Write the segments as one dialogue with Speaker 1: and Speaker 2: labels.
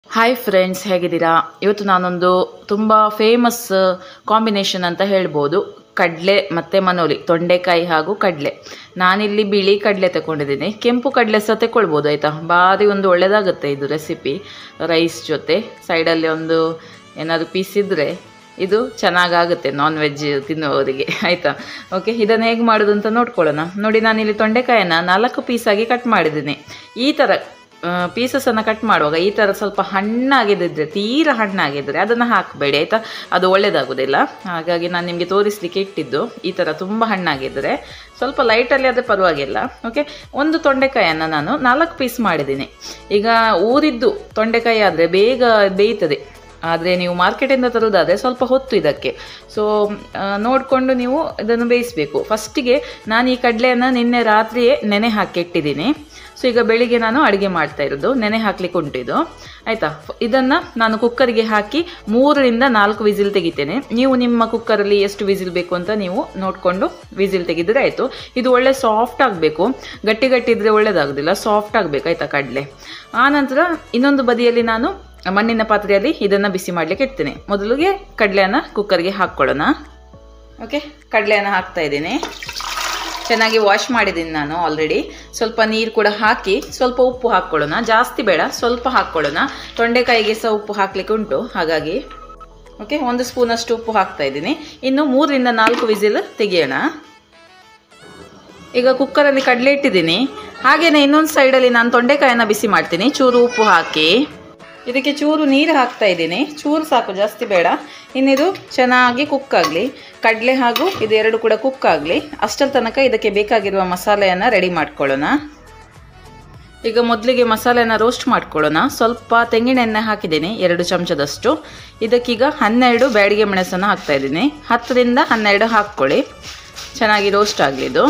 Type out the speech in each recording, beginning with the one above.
Speaker 1: hi friends ಹೇಗಿದ್ದೀರಾ ಇವತ್ತು ನಾನೊಂದು ತುಂಬ ಫೇಮಸ್ ಕಾಂಬಿನೇಷನ್ ಅಂತ ಹೇಳ್ಬೋದು ಕಡಲೆ ಮತ್ತು ಮನೋಲಿ ತೊಂಡೆಕಾಯಿ ಹಾಗೂ ಕಡಲೆ ನಾನಿಲ್ಲಿ ಬಿಳಿ ಕಡಲೆ ತಗೊಂಡಿದ್ದೀನಿ ಕೆಂಪು ಕಡಲೆ ಸಹ ತಗೊಳ್ಬೋದು ಆಯಿತಾ ಭಾರಿ ಒಂದು ಒಳ್ಳೆಯದಾಗುತ್ತೆ ಇದು ರೆಸಿಪಿ ರೈಸ್ ಜೊತೆ ಸೈಡಲ್ಲಿ ಒಂದು ಏನಾದರೂ ಪೀಸ್ ಇದ್ದರೆ ಇದು ಚೆನ್ನಾಗಾಗುತ್ತೆ ನಾನ್ ವೆಜ್ ತಿನ್ನುವವರಿಗೆ ಆಯಿತಾ ಓಕೆ ಇದನ್ನು ಹೇಗೆ ಮಾಡೋದು ಅಂತ ನೋಡ್ಕೊಳ್ಳೋಣ ನೋಡಿ ನಾನಿಲ್ಲಿ ತೊಂಡೆಕಾಯನ್ನು ನಾಲ್ಕು ಪೀಸಾಗಿ ಕಟ್ ಮಾಡಿದ್ದೀನಿ ಈ ಥರ ಪೀಸಸನ್ನು ಕಟ್ ಮಾಡುವಾಗ ಈ ಥರ ಸ್ವಲ್ಪ ಹಣ್ಣಾಗಿದ್ದರೆ ತೀರ ಹಣ್ಣಾಗಿದ್ದರೆ ಅದನ್ನು ಹಾಕಬೇಡಿ ಆಯಿತಾ ಅದು ಒಳ್ಳೆಯದಾಗೋದಿಲ್ಲ ಹಾಗಾಗಿ ನಾನು ನಿಮಗೆ ತೋರಿಸಲಿಕ್ಕೆ ಇಟ್ಟಿದ್ದು ಈ ಥರ ತುಂಬ ಹಣ್ಣಾಗಿದ್ದರೆ ಸ್ವಲ್ಪ ಲೈಟಲ್ಲಿ ಆದರೆ ಪರವಾಗಿಲ್ಲ ಓಕೆ ಒಂದು ತೊಂಡೆಕಾಯನ್ನು ನಾನು ನಾಲ್ಕು ಪೀಸ್ ಮಾಡಿದ್ದೀನಿ ಈಗ ಊರಿದ್ದು ತೊಂಡೆಕಾಯಿ ಆದರೆ ಬೇಗ ಬೇಯ್ತದೆ ಆದರೆ ನೀವು ಮಾರ್ಕೆಟಿಂದ ತರೋದಾದರೆ ಸ್ವಲ್ಪ ಹೊತ್ತು ಇದಕ್ಕೆ ಸೊ ನೋಡಿಕೊಂಡು ನೀವು ಇದನ್ನು ಬೇಯಿಸಬೇಕು ಫಸ್ಟಿಗೆ ನಾನು ಈ ಕಡಲೆಯನ್ನು ನಿನ್ನೆ ರಾತ್ರಿಯೇ ನೆನೆ ಹಾಕಿ ಇಟ್ಟಿದ್ದೀನಿ ಸೊ ಈಗ ಬೆಳಿಗ್ಗೆ ನಾನು ಅಡುಗೆ ಮಾಡ್ತಾ ಇರೋದು ನೆನೆ ಹಾಕ್ಲಿಕ್ಕೆ ಉಂಟಿದು ಆಯಿತಾ ಇದನ್ನು ನಾನು ಕುಕ್ಕರಿಗೆ ಹಾಕಿ ಮೂರರಿಂದ ನಾಲ್ಕು ವಿಸಿಲ್ ತೆಗಿತೇನೆ ನೀವು ನಿಮ್ಮ ಕುಕ್ಕರಲ್ಲಿ ಎಷ್ಟು ವಿಸಿಲ್ ಬೇಕು ಅಂತ ನೀವು ನೋಡಿಕೊಂಡು ವಿಸಿಲ್ ತೆಗೆದರೆ ಆಯಿತು ಇದು ಒಳ್ಳೆ ಸಾಫ್ಟ್ ಆಗಬೇಕು ಗಟ್ಟಿ ಗಟ್ಟಿ ಇದ್ದರೆ ಒಳ್ಳೆಯದಾಗೋದಿಲ್ಲ ಸಾಫ್ಟ್ ಆಗಬೇಕು ಆಯಿತಾ ಕಡಲೆ ಆನಂತರ ಇನ್ನೊಂದು ಬದಿಯಲ್ಲಿ ನಾನು ಮಣ್ಣಿನ ಪಾತ್ರೆಯಲ್ಲಿ ಇದನ್ನು ಬಿಸಿ ಮಾಡಲಿಕ್ಕೆ ಇಡ್ತೇನೆ ಮೊದಲಿಗೆ ಕಡಲೆಯನ್ನು ಕುಕ್ಕರ್ಗೆ ಹಾಕ್ಕೊಳ್ಳೋಣ ಓಕೆ ಕಡಲೆಯನ್ನು ಹಾಕ್ತಾ ಇದ್ದೀನಿ ಚೆನ್ನಾಗಿ ವಾಶ್ ಮಾಡಿದ್ದೀನಿ ನಾನು ಆಲ್ರೆಡಿ ಸ್ವಲ್ಪ ನೀರು ಕೂಡ ಹಾಕಿ ಸ್ವಲ್ಪ ಉಪ್ಪು ಹಾಕ್ಕೊಳ್ಳೋಣ ಜಾಸ್ತಿ ಬೇಡ ಸ್ವಲ್ಪ ಹಾಕ್ಕೊಳ್ಳೋಣ ತೊಂಡೆಕಾಯಿಗೆ ಸಹ ಉಪ್ಪು ಹಾಕಲಿಕ್ಕೆ ಉಂಟು ಹಾಗಾಗಿ ಓಕೆ ಒಂದು ಸ್ಪೂನಷ್ಟು ಉಪ್ಪು ಹಾಕ್ತಾ ಇದ್ದೀನಿ ಇನ್ನು ಮೂರರಿಂದ ನಾಲ್ಕು ವಿಸಿಲ್ ತೆಗಿಯೋಣ ಈಗ ಕುಕ್ಕರಲ್ಲಿ ಕಡಲೆ ಇಟ್ಟಿದ್ದೀನಿ ಹಾಗೆಯೇ ಇನ್ನೊಂದು ಸೈಡಲ್ಲಿ ನಾನು ತೊಂಡೆಕಾಯನ್ನು ಬಿಸಿ ಮಾಡ್ತೀನಿ ಚೂರು ಉಪ್ಪು ಹಾಕಿ ಇದಕ್ಕೆ ಚೂರು ನೀರು ಹಾಕ್ತಾ ಇದ್ದೀನಿ ಚೂರು ಸಾಕು ಜಾಸ್ತಿ ಬೇಡ ಇನ್ನಿದು ಚೆನ್ನಾಗಿ ಕುಕ್ ಆಗಲಿ ಕಡಲೆ ಹಾಗೂ ಇದೆರಡು ಕೂಡ ಕುಕ್ ಆಗಲಿ ಅಷ್ಟರ ತನಕ ಇದಕ್ಕೆ ಬೇಕಾಗಿರುವ ಮಸಾಲೆಯನ್ನು ರೆಡಿ ಮಾಡ್ಕೊಳ್ಳೋಣ ಈಗ ಮೊದಲಿಗೆ ಮಸಾಲೆನ ರೋಸ್ಟ್ ಮಾಡ್ಕೊಳ್ಳೋಣ ಸ್ವಲ್ಪ ತೆಂಗಿನ ಎಣ್ಣೆ ಹಾಕಿದ್ದೀನಿ ಎರಡು ಚಮಚದಷ್ಟು ಇದಕ್ಕೀಗ ಹನ್ನೆರಡು ಬ್ಯಾಡಿಗೆ ಮೆಣಸನ್ನು ಹಾಕ್ತಾ ಇದ್ದೀನಿ ಹತ್ತರಿಂದ ಹನ್ನೆರಡು ಹಾಕ್ಕೊಳ್ಳಿ ಚೆನ್ನಾಗಿ ರೋಸ್ಟ್ ಆಗಲಿ ಇದು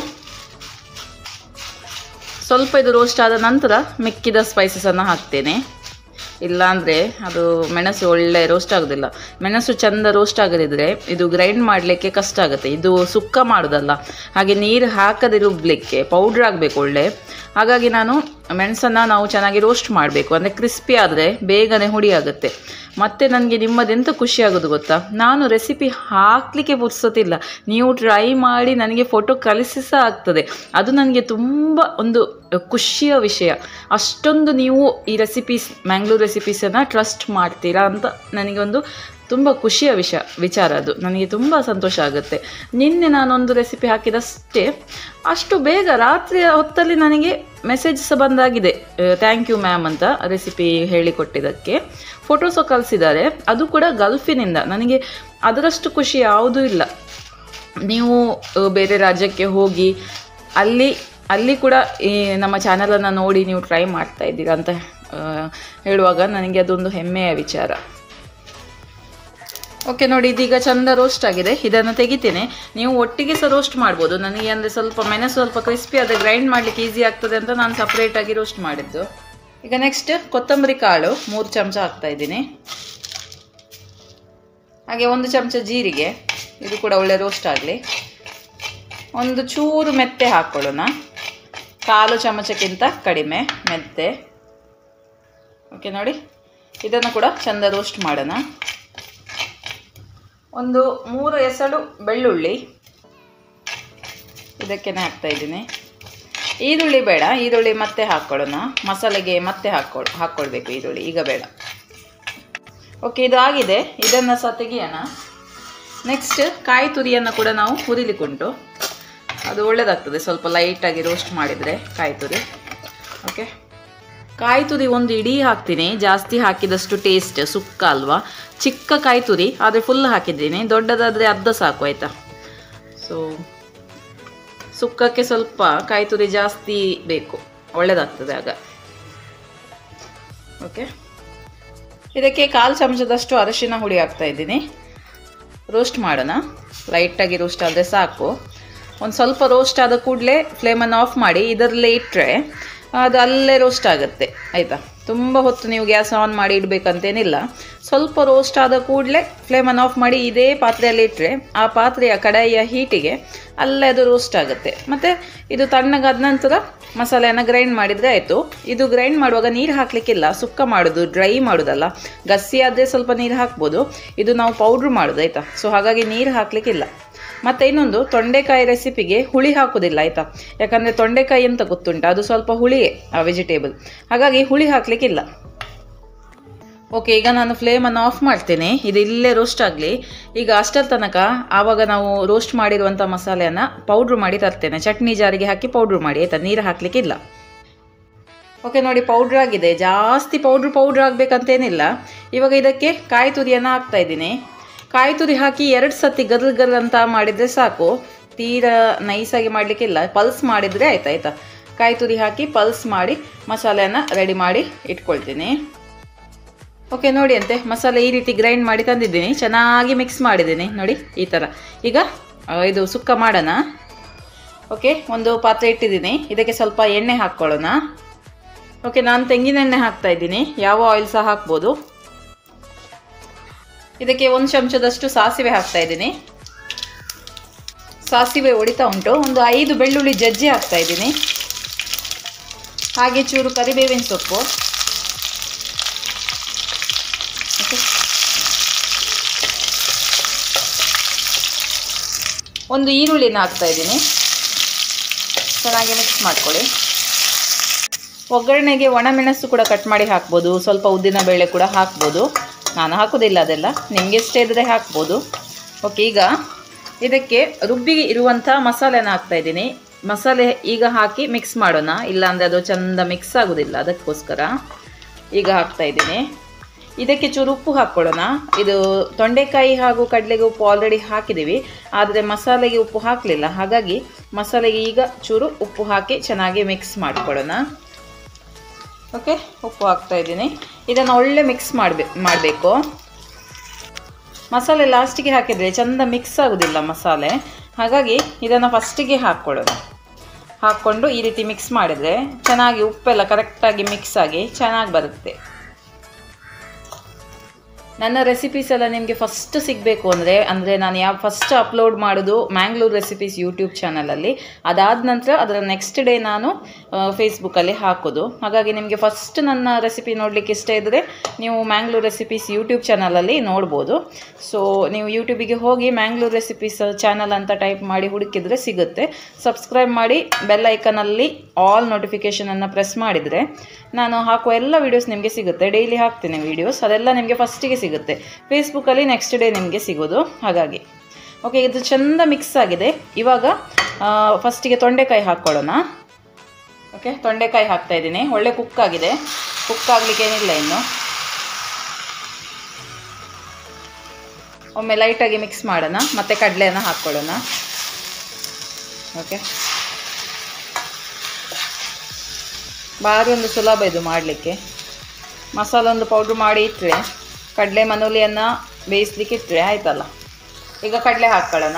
Speaker 1: ಸ್ವಲ್ಪ ಇದು ರೋಸ್ಟ್ ಆದ ನಂತರ ಮಿಕ್ಕಿದ ಸ್ಪೈಸಸನ್ನು ಹಾಕ್ತೇನೆ ಇಲ್ಲಾಂದರೆ ಅದು ಮೆಣಸು ಒಳ್ಳೆ ರೋಸ್ಟ್ ಆಗೋದಿಲ್ಲ ಮೆಣಸು ಚೆಂದ ರೋಸ್ಟ್ ಆಗದಿದ್ದರೆ ಇದು ಗ್ರೈಂಡ್ ಮಾಡಲಿಕ್ಕೆ ಕಷ್ಟ ಆಗುತ್ತೆ ಇದು ಸುಕ್ಕ ಮಾಡೋದಲ್ಲ ಹಾಗೆ ನೀರು ಹಾಕದೆ ರುಬ್ಬಲಿಕ್ಕೆ ಪೌಡ್ರ್ ಆಗಬೇಕು ಒಳ್ಳೆ ಹಾಗಾಗಿ ನಾನು ಮೆಣಸನ್ನು ನಾವು ಚೆನ್ನಾಗಿ ರೋಸ್ಟ್ ಮಾಡಬೇಕು ಅಂದರೆ ಕ್ರಿಸ್ಪಿ ಆದರೆ ಬೇಗನೆ ಹುಡಿ ಆಗುತ್ತೆ ಮತ್ತು ನನಗೆ ನಿಮ್ಮದೆಂತ ಖುಷಿ ಆಗೋದು ಗೊತ್ತಾ ನಾನು ರೆಸಿಪಿ ಹಾಕಲಿಕ್ಕೆ ಪುರ್ಸೋತಿಲ್ಲ ನೀವು ಟ್ರೈ ಮಾಡಿ ನನಗೆ ಫೋಟೋ ಕಳಿಸಿ ಸಹ ಆಗ್ತದೆ ಅದು ನನಗೆ ತುಂಬ ಒಂದು ಖುಷಿಯ ವಿಷಯ ಅಷ್ಟೊಂದು ನೀವು ಈ ರೆಸಿಪೀಸ್ ಮ್ಯಾಂಗ್ಳೂರ್ ರೆಸಿಪೀಸನ್ನು ಟ್ರಸ್ಟ್ ಮಾಡ್ತೀರಾ ಅಂತ ನನಗೊಂದು ತುಂಬ ಖುಷಿಯ ವಿಷಯ ವಿಚಾರ ಅದು ನನಗೆ ತುಂಬ ಸಂತೋಷ ಆಗುತ್ತೆ ನಿನ್ನೆ ನಾನೊಂದು ರೆಸಿಪಿ ಹಾಕಿದಷ್ಟೇ ಅಷ್ಟು ಬೇಗ ರಾತ್ರಿಯ ಹೊತ್ತಲ್ಲಿ ನನಗೆ ಮೆಸೇಜ್ ಸಹ ಬಂದಾಗಿದೆ ಥ್ಯಾಂಕ್ ಯು ಮ್ಯಾಮ್ ಅಂತ ರೆಸಿಪಿ ಹೇಳಿಕೊಟ್ಟಿದ್ದಕ್ಕೆ ಫೋಟೋಸು ಕಳಿಸಿದ್ದಾರೆ ಅದು ಕೂಡ ಗಲ್ಫಿನಿಂದ ನನಗೆ ಅದರಷ್ಟು ಖುಷಿ ಯಾವುದೂ ಇಲ್ಲ ನೀವು ಬೇರೆ ರಾಜ್ಯಕ್ಕೆ ಹೋಗಿ ಅಲ್ಲಿ ಅಲ್ಲಿ ಕೂಡ ಈ ನಮ್ಮ ಚಾನಲನ್ನು ನೋಡಿ ನೀವು ಟ್ರೈ ಮಾಡ್ತಾ ಇದ್ದೀರಾ ಅಂತ ಹೇಳುವಾಗ ನನಗೆ ಅದೊಂದು ಹೆಮ್ಮೆಯ ವಿಚಾರ ಓಕೆ ನೋಡಿ ಇದೀಗ ಚಂದ ರೋಸ್ಟ್ ಆಗಿದೆ ಇದನ್ನು ತೆಗಿತೇನೆ ನೀವು ಒಟ್ಟಿಗೆ ಸಹ ರೋಸ್ಟ್ ಮಾಡ್ಬೋದು ನನಗೆ ಅಂದರೆ ಸ್ವಲ್ಪ ಮೆಣಸು ಸ್ವಲ್ಪ ಕ್ರಿಸ್ಪಿ ಆದರೆ ಗ್ರೈಂಡ್ ಮಾಡಲಿಕ್ಕೆ ಈಸಿ ಆಗ್ತದೆ ಅಂತ ನಾನು ಸಪ್ರೇಟಾಗಿ ರೋಸ್ಟ್ ಮಾಡಿದ್ದು ಈಗ ನೆಕ್ಸ್ಟ್ ಕೊತ್ತಂಬರಿ ಕಾಳು ಮೂರು ಚಮಚ ಹಾಕ್ತಾ ಇದ್ದೀನಿ ಹಾಗೆ ಒಂದು ಚಮಚ ಜೀರಿಗೆ ಇದು ಕೂಡ ಒಳ್ಳೆ ರೋಸ್ಟ್ ಆಗಲಿ ಒಂದು ಚೂರು ಮೆತ್ತೆ ಹಾಕ್ಕೊಳ್ಳೋಣ ಕಾಲು ಚಮಚಕ್ಕಿಂತ ಕಡಿಮೆ ಮೆತ್ತೆ ಓಕೆ ನೋಡಿ ಇದನ್ನು ಕೂಡ ಚೆಂದ ರೋಸ್ಟ್ ಮಾಡೋಣ ಒಂದು ಮೂರು ಎಸಳು ಬೆಳ್ಳುಳ್ಳಿ ಇದಕ್ಕೆ ಹಾಕ್ತಾ ಇದ್ದೀನಿ ಈರುಳ್ಳಿ ಬೇಡ ಈರುಳ್ಳಿ ಮತ್ತೆ ಹಾಕ್ಕೊಳ್ಳೋಣ ಮಸಾಲೆಗೆ ಮತ್ತೆ ಹಾಕ್ಕೊಳ್ ಹಾಕ್ಕೊಳ್ಬೇಕು ಈರುಳ್ಳಿ ಈಗ ಬೇಡ ಓಕೆ ಇದು ಆಗಿದೆ ಇದನ್ನು ಸಹ ತೆಗಿಯೋಣ ನೆಕ್ಸ್ಟ್ ಕಾಯಿ ತುರಿಯನ್ನು ಕೂಡ ನಾವು ಹುರಿಲಿಕ್ಕುಂಟು ಅದು ಒಳ್ಳೆಯದಾಗ್ತದೆ ಸ್ವಲ್ಪ ಲೈಟಾಗಿ ರೋಸ್ಟ್ ಮಾಡಿದರೆ ಕಾಯಿ ತುರಿ ಓಕೆ ಕಾಯಿ ತುರಿ ಒಂದು ಇಡೀ ಹಾಕ್ತೀನಿ ಜಾಸ್ತಿ ಹಾಕಿದಷ್ಟು ಟೇಸ್ಟ್ ಸುಕ್ಕ ಅಲ್ವಾ ಚಿಕ್ಕ ಕಾಯಿ ತುರಿ ಆದರೆ ಫುಲ್ ಹಾಕಿದ್ದೀನಿ ದೊಡ್ಡದಾದರೆ ಅರ್ಧ ಸಾಕು ಆಯಿತಾ ಸೊ ಸುಕ್ಕಕ್ಕೆ ಸ್ವಲ್ಪ ಕಾಯಿ ತುರಿ ಜಾಸ್ತಿ ಬೇಕು ಒಳ್ಳೆಯದಾಗ್ತದೆ ಆಗ ಓಕೆ ಇದಕ್ಕೆ ಕಾಲು ಚಮಚದಷ್ಟು ಅರಶಿನ ಹುಡಿ ಹಾಕ್ತಾ ಇದ್ದೀನಿ ರೋಸ್ಟ್ ಮಾಡೋಣ ಲೈಟಾಗಿ ರೋಸ್ಟ್ ಆದರೆ ಸಾಕು ಒಂದು ಸ್ವಲ್ಪ ರೋಸ್ಟ್ ಆದ ಕೂಡಲೇ ಫ್ಲೇಮನ್ನು ಆಫ್ ಮಾಡಿ ಇದರಲ್ಲೇ ಇಟ್ಟರೆ ಅದು ಅಲ್ಲೇ ರೋಸ್ಟ್ ಆಗುತ್ತೆ ಆಯಿತಾ ತುಂಬ ಹೊತ್ತು ನೀವು ಗ್ಯಾಸ್ ಆನ್ ಮಾಡಿ ಇಡಬೇಕಂತೇನಿಲ್ಲ ಸ್ವಲ್ಪ ರೋಸ್ಟ್ ಆದ ಕೂಡಲೇ ಫ್ಲೇಮನ್ನು ಆಫ್ ಮಾಡಿ ಇದೇ ಪಾತ್ರೆಯಲ್ಲಿ ಇಟ್ಟರೆ ಆ ಪಾತ್ರೆಯ ಕಡಾಯಿಯ ಹೀಟಿಗೆ ಅಲ್ಲೇ ಅದು ರೋಸ್ಟ್ ಆಗುತ್ತೆ ಮತ್ತು ಇದು ತಣ್ಣಗಾದ ನಂತರ ಮಸಾಲೆಯನ್ನು ಗ್ರೈಂಡ್ ಮಾಡಿದರೆ ಆಯಿತು ಇದು ಗ್ರೈಂಡ್ ಮಾಡುವಾಗ ನೀರು ಹಾಕಲಿಕ್ಕಿಲ್ಲ ಸುಕ್ಕ ಮಾಡೋದು ಡ್ರೈ ಮಾಡೋದಲ್ಲ ಗಸಿ ಆದರೆ ಸ್ವಲ್ಪ ನೀರು ಹಾಕ್ಬೋದು ಇದು ನಾವು ಪೌಡ್ರ್ ಮಾಡೋದು ಆಯಿತಾ ಸೊ ಹಾಗಾಗಿ ನೀರು ಹಾಕಲಿಕ್ಕಿಲ್ಲ ಮತ್ತು ಇನ್ನೊಂದು ತೊಂಡೆಕಾಯಿ ರೆಸಿಪಿಗೆ ಹುಳಿ ಹಾಕೋದಿಲ್ಲ ಆಯಿತಾ ಯಾಕಂದರೆ ತೊಂಡೆಕಾಯಿ ಅಂತ ಗೊತ್ತುಂಟು ಅದು ಸ್ವಲ್ಪ ಹುಳಿಯೇ ಆ ವೆಜಿಟೇಬಲ್ ಹಾಗಾಗಿ ಹುಳಿ ಹಾಕಲಿಕ್ಕಿಲ್ಲ ಓಕೆ ಈಗ ನಾನು ಫ್ಲೇಮನ್ನು ಆಫ್ ಮಾಡ್ತೇನೆ ಇದು ಇಲ್ಲೇ ರೋಸ್ಟ್ ಆಗಲಿ ಈಗ ಅಷ್ಟರ ತನಕ ಆವಾಗ ನಾವು ರೋಸ್ಟ್ ಮಾಡಿರುವಂಥ ಮಸಾಲೆಯನ್ನು ಪೌಡ್ರ್ ಮಾಡಿ ತರ್ತೇನೆ ಚಟ್ನಿ ಜಾರಿಗೆ ಹಾಕಿ ಪೌಡ್ರ್ ಮಾಡಿ ಆಯಿತಾ ನೀರು ಹಾಕಲಿಕ್ಕಿಲ್ಲ ಓಕೆ ನೋಡಿ ಪೌಡ್ರ್ ಆಗಿದೆ ಜಾಸ್ತಿ ಪೌಡ್ರ್ ಪೌಡ್ರ್ ಆಗಬೇಕಂತೇನಿಲ್ಲ ಇವಾಗ ಇದಕ್ಕೆ ಕಾಯಿ ತುರಿಯನ್ನು ಹಾಕ್ತಾ ಇದ್ದೀನಿ ಕಾಯಿ ತುರಿ ಹಾಕಿ ಎರಡು ಸತಿ ಗರ್ಲ್ ಗರ್ಲ್ ಅಂತ ಮಾಡಿದರೆ ಸಾಕು ತೀರಾ ನೈಸಾಗಿ ಮಾಡಲಿಕ್ಕಿಲ್ಲ ಪಲ್ಸ್ ಮಾಡಿದರೆ ಆಯ್ತು ಆಯಿತಾ ಕಾಯಿ ತುರಿ ಹಾಕಿ ಪಲ್ಸ್ ಮಾಡಿ ಮಸಾಲೆಯನ್ನು ರೆಡಿ ಮಾಡಿ ಇಟ್ಕೊಳ್ತೀನಿ ಓಕೆ ನೋಡಿ ಅಂತೆ ಮಸಾಲೆ ಈ ರೀತಿ ಗ್ರೈಂಡ್ ಮಾಡಿ ತಂದಿದ್ದೀನಿ ಚೆನ್ನಾಗಿ ಮಿಕ್ಸ್ ಮಾಡಿದ್ದೀನಿ ನೋಡಿ ಈ ಥರ ಈಗ ಆ, ಇದು ಸುಕ್ಕ ಮಾಡೋಣ ಓಕೆ ಒಂದು ಪಾತ್ರೆ ಇಟ್ಟಿದ್ದೀನಿ ಇದಕ್ಕೆ ಸ್ವಲ್ಪ ಎಣ್ಣೆ ಹಾಕ್ಕೊಳ್ಳೋಣ ಓಕೆ ನಾನು ತೆಂಗಿನ ಎಣ್ಣೆ ಹಾಕ್ತಾ ಇದ್ದೀನಿ ಯಾವ ಆಯಿಲ್ ಸಹ ಹಾಕ್ಬೋದು ಇದಕ್ಕೆ ಒಂದು ಚಮಚದಷ್ಟು ಸಾಸಿವೆ ಹಾಕ್ತಾ ಇದ್ದೀನಿ ಸಾಸಿವೆ ಹೊಡಿತಾ ಉಂಟು ಒಂದು ಐದು ಬೆಳ್ಳುಳ್ಳಿ ಜಜ್ಜಿ ಹಾಕ್ತಾ ಇದ್ದೀನಿ ಹಾಗೆ ಚೂರು ಕರಿಬೇವಿನ ಸೊಪ್ಪು ಓಕೆ ಒಂದು ಈರುಳ್ಳಿನ ಹಾಕ್ತಾ ಇದ್ದೀನಿ ಚೆನ್ನಾಗಿ ಮಿಕ್ಸ್ ಮಾಡ್ಕೊಳ್ಳಿ ಒಗ್ಗರಣೆಗೆ ಒಣಮೆಣಸು ಕೂಡ ಕಟ್ ಮಾಡಿ ಹಾಕ್ಬೋದು ಸ್ವಲ್ಪ ಉದ್ದಿನ ಬೇಳೆ ಕೂಡ ಹಾಕ್ಬೋದು ನಾನು ಹಾಕೋದಿಲ್ಲ ಅದೆಲ್ಲ ನಿಮಗೆ ಇಷ್ಟ ಇದ್ದರೆ ಹಾಕ್ಬೋದು ಓಕೆ ಈಗ ಇದಕ್ಕೆ ರುಬ್ಬಿ ಇರುವಂಥ ಮಸಾಲೆನ ಹಾಕ್ತಾ ಇದ್ದೀನಿ ಮಸಾಲೆ ಈಗ ಹಾಕಿ ಮಿಕ್ಸ್ ಮಾಡೋಣ ಇಲ್ಲಾಂದರೆ ಅದು ಚೆಂದ ಮಿಕ್ಸ್ ಆಗೋದಿಲ್ಲ ಅದಕ್ಕೋಸ್ಕರ ಈಗ ಹಾಕ್ತಾ ಇದ್ದೀನಿ ಇದಕ್ಕೆ ಚೂರು ಉಪ್ಪು ಹಾಕ್ಕೊಳ್ಳೋಣ ಇದು ತೊಂಡೆಕಾಯಿ ಹಾಗೂ ಕಡಲೆಗೆ ಉಪ್ಪು ಆಲ್ರೆಡಿ ಹಾಕಿದ್ದೀವಿ ಆದರೆ ಮಸಾಲೆಗೆ ಉಪ್ಪು ಹಾಕಲಿಲ್ಲ ಹಾಗಾಗಿ ಮಸಾಲೆಗೆ ಈಗ ಚೂರು ಉಪ್ಪು ಹಾಕಿ ಚೆನ್ನಾಗಿ ಮಿಕ್ಸ್ ಮಾಡ್ಕೊಳ್ಳೋಣ ಓಕೆ ಉಪ್ಪು ಹಾಕ್ತಾ ಇದ್ದೀನಿ ಇದನ್ನು ಒಳ್ಳೆ ಮಿಕ್ಸ್ ಮಾಡಬೇ ಮಾಡಬೇಕು ಮಸಾಲೆ ಲಾಸ್ಟಿಗೆ ಹಾಕಿದರೆ ಚೆಂದ ಮಿಕ್ಸ್ ಆಗೋದಿಲ್ಲ ಮಸಾಲೆ ಹಾಗಾಗಿ ಇದನ್ನು ಫಸ್ಟಿಗೆ ಹಾಕ್ಕೊಳ್ಳೋಣ ಹಾಕ್ಕೊಂಡು ಈ ರೀತಿ ಮಿಕ್ಸ್ ಮಾಡಿದರೆ ಚೆನ್ನಾಗಿ ಉಪ್ಪೆಲ್ಲ ಕರೆಕ್ಟಾಗಿ ಮಿಕ್ಸ್ ಆಗಿ ಚೆನ್ನಾಗಿ ಬರುತ್ತೆ ನನ್ನ ರೆಸಿಪೀಸ್ ಎಲ್ಲ ನಿಮಗೆ ಫಸ್ಟ್ ಸಿಗಬೇಕು ಅಂದರೆ ಅಂದರೆ ನಾನು ಯಾವ ಫಸ್ಟ್ ಅಪ್ಲೋಡ್ ಮಾಡೋದು ಮ್ಯಾಂಗ್ಳೂರ್ ರೆಸಿಪೀಸ್ ಯೂಟ್ಯೂಬ್ ಚಾನಲಲ್ಲಿ ಅದಾದ ನಂತರ ಅದರ ನೆಕ್ಸ್ಟ್ ಡೇ ನಾನು ಫೇಸ್ಬುಕ್ಕಲ್ಲಿ ಹಾಕೋದು ಹಾಗಾಗಿ ನಿಮಗೆ ಫಸ್ಟ್ ನನ್ನ ರೆಸಿಪಿ ನೋಡಲಿಕ್ಕೆ ಇಷ್ಟ ಇದ್ದರೆ ನೀವು ಮ್ಯಾಂಗ್ಳೂರ್ ರೆಸಿಪೀಸ್ ಯೂಟ್ಯೂಬ್ ಚಾನಲಲ್ಲಿ ನೋಡ್ಬೋದು ಸೊ ನೀವು ಯೂಟ್ಯೂಬಿಗೆ ಹೋಗಿ ಮ್ಯಾಂಗ್ಳೂರ್ ರೆಸಿಪೀಸ್ ಚಾನಲ್ ಅಂತ ಟೈಪ್ ಮಾಡಿ ಹುಡುಕಿದ್ರೆ ಸಿಗುತ್ತೆ ಸಬ್ಸ್ಕ್ರೈಬ್ ಮಾಡಿ ಬೆಲ್ ಐಕನಲ್ಲಿ ಆಲ್ ನೋಟಿಫಿಕೇಷನನ್ನು ಪ್ರೆಸ್ ಮಾಡಿದರೆ ನಾನು ಹಾಕುವ ಎಲ್ಲ ವೀಡಿಯೋಸ್ ನಿಮಗೆ ಸಿಗುತ್ತೆ ಡೈಲಿ ಹಾಕ್ತೀನಿ ವೀಡಿಯೋಸ್ ಅದೆಲ್ಲ ನಿಮಗೆ ಫಸ್ಟಿಗೆ ಸಿಗುತ್ತೆ ಫೇಸ್ಬುಕ್ಕಲ್ಲಿ ನೆಕ್ಸ್ಟ್ ಡೇ ನಿಮಗೆ ಸಿಗೋದು ಹಾಗಾಗಿ ಓಕೆ ಇದು ಚೆಂದ ಮಿಕ್ಸ್ ಆಗಿದೆ ಇವಾಗ ಫಸ್ಟಿಗೆ ತೊಂಡೆಕಾಯಿ ಹಾಕ್ಕೊಳ್ಳೋಣ ಓಕೆ ತೊಂಡೆಕಾಯಿ ಹಾಕ್ತಾ ಇದ್ದೀನಿ ಒಳ್ಳೆ ಕುಕ್ ಆಗಿದೆ ಕುಕ್ ಆಗಲಿಕ್ಕೆ ಏನಿಲ್ಲ ಇನ್ನು ಒಮ್ಮೆ ಲೈಟಾಗಿ ಮಿಕ್ಸ್ ಮಾಡೋಣ ಮತ್ತು ಕಡಲೆಯನ್ನು ಹಾಕ್ಕೊಳ್ಳೋಣ ಓಕೆ ಭಾರಿ ಒಂದು ಸುಲಭ ಇದು ಮಾಡಲಿಕ್ಕೆ ಮಸಾಲ ಒಂದು ಪೌಡ್ರ್ ಮಾಡಿ ಇಟ್ಟರೆ ಕಡಲೆ ಮನೋಲಿಯನ್ನು ಬೇಯಿಸ್ಲಿಕ್ಕೆ ಇಟ್ಟರೆ ಆಯ್ತಲ್ಲ ಈಗ ಕಡಲೆ ಹಾಕ್ಕೊಳ್ಳೋಣ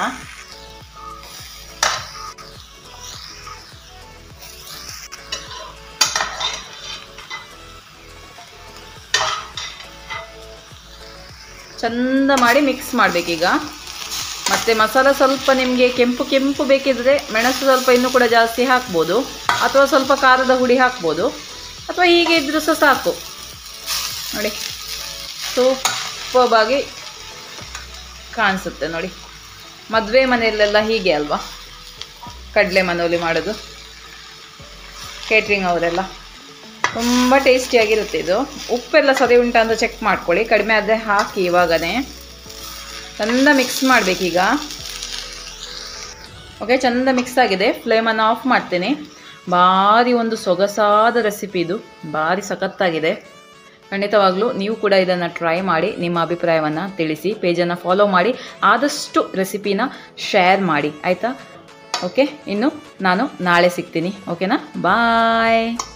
Speaker 1: ಚಂದ ಮಾಡಿ ಮಿಕ್ಸ್ ಮಾಡಬೇಕೀಗ ಮತ್ತು ಮಸಾಲ ಸ್ವಲ್ಪ ನಿಮಗೆ ಕೆಂಪು ಕೆಂಪು ಬೇಕಿದ್ರೆ ಮೆಣಸು ಸ್ವಲ್ಪ ಇನ್ನೂ ಕೂಡ ಜಾಸ್ತಿ ಹಾಕ್ಬೋದು ಅಥವಾ ಸ್ವಲ್ಪ ಖಾರದ ಹುಡಿ ಹಾಕ್ಬೋದು ಅಥವಾ ಹೀಗೆ ಇದ್ರೂ ಸಹ ಸಾಕು ನೋಡಿ ಸೂಪರ್ಬಾಗಿ ಕಾಣಿಸುತ್ತೆ ನೋಡಿ ಮದುವೆ ಮನೆಯಲ್ಲೆಲ್ಲ ಹೀಗೆ ಅಲ್ವಾ ಕಡಲೆ ಮನೋಲಿ ಮಾಡೋದು ಕೇಟ್ರಿಂಗ್ ಅವರೆಲ್ಲ ತುಂಬ ಟೇಸ್ಟಿಯಾಗಿರುತ್ತೆ ಇದು ಉಪ್ಪೆಲ್ಲ ಸರಿ ಉಂಟಾ ಅಂತ ಚೆಕ್ ಮಾಡ್ಕೊಳ್ಳಿ ಕಡಿಮೆ ಆದರೆ ಹಾಕಿ ಇವಾಗನೇ ಚಂದ ಮಿಕ್ಸ್ ಮಾಡಬೇಕೀಗ ಓಕೆ ಚಂದ ಮಿಕ್ಸ್ ಆಗಿದೆ ಫ್ಲೇಮನ್ನು ಆಫ್ ಮಾಡ್ತೀನಿ ಭಾರಿ ಒಂದು ಸೊಗಸಾದ ರೆಸಿಪಿ ಇದು ಭಾರಿ ಸಖತ್ತಾಗಿದೆ ಖಂಡಿತವಾಗ್ಲೂ ನೀವು ಕೂಡ ಇದನ್ನು ಟ್ರೈ ಮಾಡಿ ನಿಮ್ಮ ಅಭಿಪ್ರಾಯವನ್ನು ತಿಳಿಸಿ ಪೇಜನ್ನು ಫಾಲೋ ಮಾಡಿ ಆದಷ್ಟು ರೆಸಿಪಿನ ಶೇರ್ ಮಾಡಿ ಆಯಿತಾ ಓಕೆ ಇನ್ನು ನಾನು ನಾಳೆ ಸಿಗ್ತೀನಿ ಓಕೆನಾ ಬಾಯ್